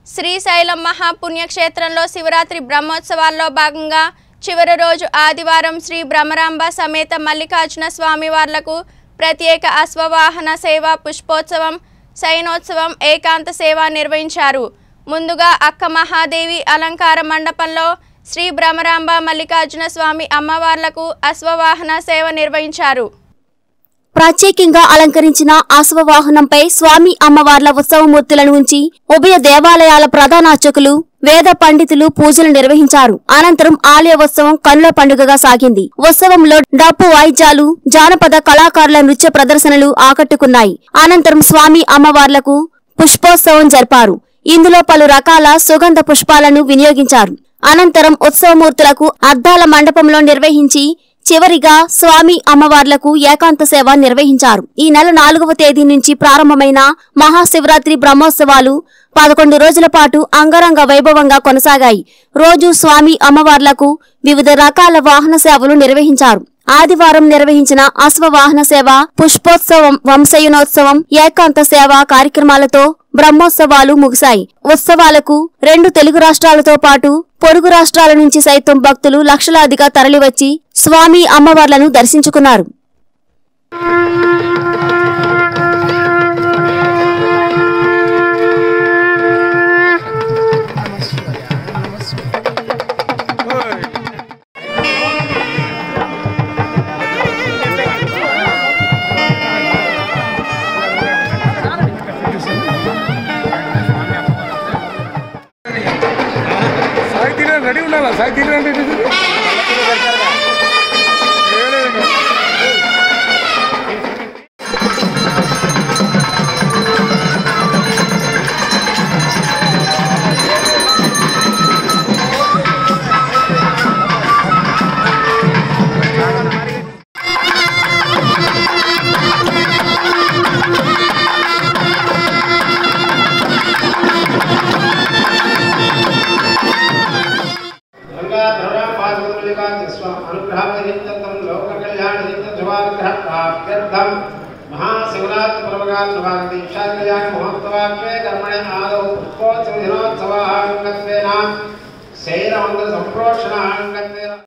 శ్రీశైలం మహాపుణ్యక్షేత్రంలో శివరాత్రి బ్రహ్మోత్సవాల్లో భాగంగా చివరి రోజు ఆదివారం శ్రీ బ్రహ్మరాంబ సమేత మల్లికార్జున స్వామివార్లకు ప్రత్యేక అశ్వవాహన సేవ పుష్పోత్సవం శయనోత్సవం ఏకాంత సేవ నిర్వహించారు ముందుగా అక్క మహాదేవి అలంకార మండపంలో శ్రీ బ్రహ్మరాంబ మల్లికార్జున స్వామి అమ్మవార్లకు అశ్వవాహన సేవ నిర్వహించారు ప్రత్యేకంగా అలంకరించిన అశ్వవాహనంపై స్వామి అమ్మవార్ల ఉత్సవమూర్తులను ఉంచి ఉభయ దేవాలయాల ప్రధాన అర్చకులు వేద పండితులు పూజలు నిర్వహించారు అనంతరం ఆలయ ఉత్సవం కనుల పండుగగా సాగింది ఉత్సవంలో డప్పు వాయిద్యాలు జానపద కళాకారుల నృత్య ప్రదర్శనలు ఆకట్టుకున్నాయి అనంతరం స్వామి అమ్మవార్లకు పుష్పోత్సవం జరిపారు ఇందులో పలు రకాల సుగంధ పుష్పాలను వినియోగించారు అనంతరం ఉత్సవమూర్తులకు అద్దాల మండపంలో నిర్వహించి చివరిగా స్వామి అమ్మవార్లకు ఏకాంత సేవ నిర్వహించారు ఈ నెల నాలుగవ తేదీ నుంచి ప్రారంభమైన మహాశివరాత్రి బ్రహ్మోత్సవాలు పదకొండు రోజుల పాటు అంగరంగ వైభవంగా కొనసాగాయి రోజు స్వామి అమ్మవార్లకు వివిధ రకాల వాహన సేవలు నిర్వహించారు ఆదివారం నిర్వహించిన అశ్వవాహన సేవ పుష్పోత్సవం వంశయనోత్సవం ఏకాంత సేవ కార్యక్రమాలతో బ్రహ్మోత్సవాలు ముగిశాయి ఉత్సవాలకు రెండు తెలుగు రాష్ట్రాలతో పాటు పొరుగు రాష్ట్రాల నుంచి సైతం భక్తులు లక్షలాదిగా తరలివచ్చి స్వామి అమ్మవార్లను దర్శించుకున్నారు సాయి తీరా రెడీ ఉండాలా సాయి తీరా అంటే ఏంటిది? ఏలేదు. अनुग्रहम महाशिवरात्र पर्वकाल ईशाकल्याण महोत्सवाख्ये कर्मणे आदौ पुष्पोत्सव दिनोत्सवाः अङ्गत्वेन शैलमन्त्र सम्प्रोक्षणः अङ्गत्वेन